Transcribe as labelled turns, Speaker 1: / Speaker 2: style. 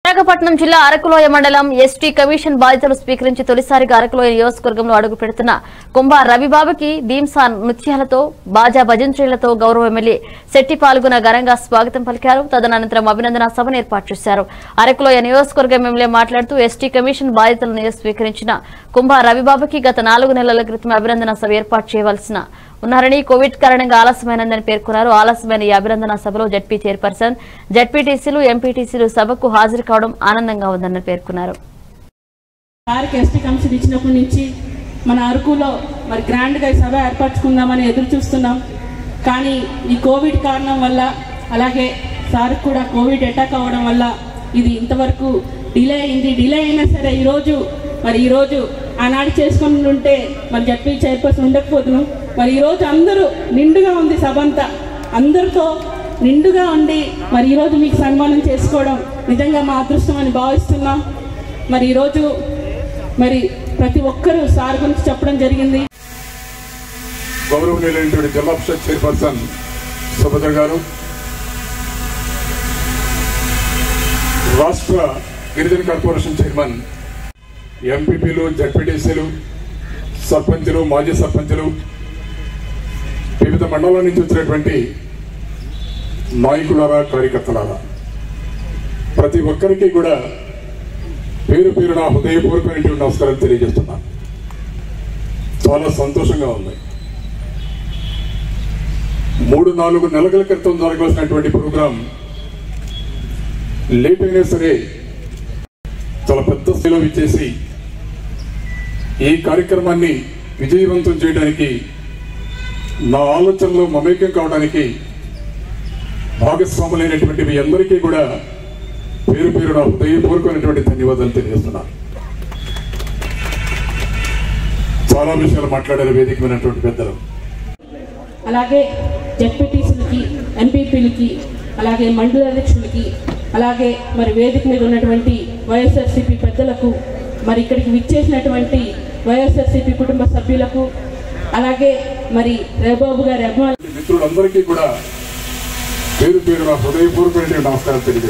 Speaker 1: విశాఖపట్నం జిల్లా అరకులోయ మండలం ST commission బాధ్యతలు స్వీకరించి తొలిసారిగా అరకులోయ నియోజకవర్గంలో అడుగు పెడుతున్న కుంభ రవిబాబుకి దీంసా నృత్యాలతో బాజా భజంత్రీలతో గౌరవ ఎమ్మెల్యే శెట్టి పాల్గొన ఘనంగా స్వాగతం పలికారు తదనంతరం అభినందన సభను ఏర్పాటు చేశారు అరకులోయ నియోజకవర్గం ఎమ్మెల్యే మాట్లాడుతూ ఎస్టీ కమిషన్ బాధ్యతలను స్వీకరించిన కుంభ రవిబాబుకి గత నాలుగు నెలల క్రితం అభినందన సభ ఏర్పాటు చేయవలసిన ఉన్నారని కోవిడ్ కారణంగా ఆలస్యమైనందని పేర్కొన్నారు ఆలస్యమైన ఈ అభినందన సభలో జడ్పీ చైర్పర్సన్ జడ్పీటీసీలు ఎంపీటీసీలు సభకు హాజరు కావడం ఆనందంగా ఉందని పేర్కొన్నారు
Speaker 2: వారికి ఎస్టీ కమిషన్ ఇచ్చినప్పటి నుంచి మన అరకులో మరి గ్రాండ్గా ఈ సభ ఏర్పరచుకుందామని ఎదురు చూస్తున్నాం కానీ ఈ కోవిడ్ కారణం వల్ల అలాగే సార్ కూడా కోవిడ్ అటాక్ అవ్వడం వల్ల ఇది ఇంతవరకు డిలే అయింది డిలే అయినా సరే ఈరోజు మరి ఈరోజు ఆనాడు చేసుకుని ఉంటే మరి జడ్పీ చైర్పర్సన్ ఉండకపోతున్నాం మరి ఈరోజు అందరూ నిండుగా ఉంది సభ అంతా అందరితో నిండుగా ఉండి మరి ఈరోజు మీకు సన్మానం చేసుకోవడం నిజంగా మా అదృష్టం అని భావిస్తున్నాం మరి ఈరోజు మరి ప్రతి ఒక్కరూ సార్ గురించి చెప్పడం జరిగింది
Speaker 3: గౌరవనీయులైనటువంటి జిల్లా పరిషత్ చైర్పర్సన్ సుభద్ర గారు రాష్ట్ర గిరిజన కార్పొరేషన్ చైర్మన్ ఎంపీపీలు జడ్పీటీసీలు సర్పంచులు మాజీ సర్పంచులు వివిధ మండలాల నుంచి వచ్చినటువంటి నాయకులారా కార్యకర్తలారా ప్రతి ఒక్కరికి కూడా పేరు పేరు నా హృదయపూర్వకమైనటువంటి నమస్కారం తెలియజేస్తున్నాను చాలా సంతోషంగా ఉంది మూడు నాలుగు నెలల క్రితం జరగవలసినటువంటి ప్రోగ్రాం లేట్ అయినా సరే చాలా పెద్ద స్థాయిలో ఇచ్చేసి ఈ కార్యక్రమాన్ని విజయవంతం చేయడానికి నా ఆలోచనలో మమేకం కావడానికి భాగస్వాములైనటువంటి మీ అందరికీ కూడా పేరు పేరు నా హృదయపూర్వకమైనటువంటి ధన్యవాదాలు తెలియజేస్తున్నాను చాలా విషయాలు మాట్లాడారు వేదిక వినటువంటి పెద్దలు
Speaker 2: అలాగే జెడ్పీటీసీలకి ఎంపీపీలకి అలాగే మండల అధ్యక్షులకి అలాగే మరి వేదిక మీద ఉన్నటువంటి వైఎస్ఆర్సీపీ పెద్దలకు మరి ఇక్కడికి విచ్చేసినటువంటి వైఎస్ఆర్సీపీ కుటుంబ సభ్యులకు అలాగే మరి రేబాబు గారి అభిమానులు
Speaker 3: మిత్రులందరికీ కూడా పేరు పేరు నా హృదయపూర్వకమైనటువంటి నమస్కారం తెలియజేస్తున్నాను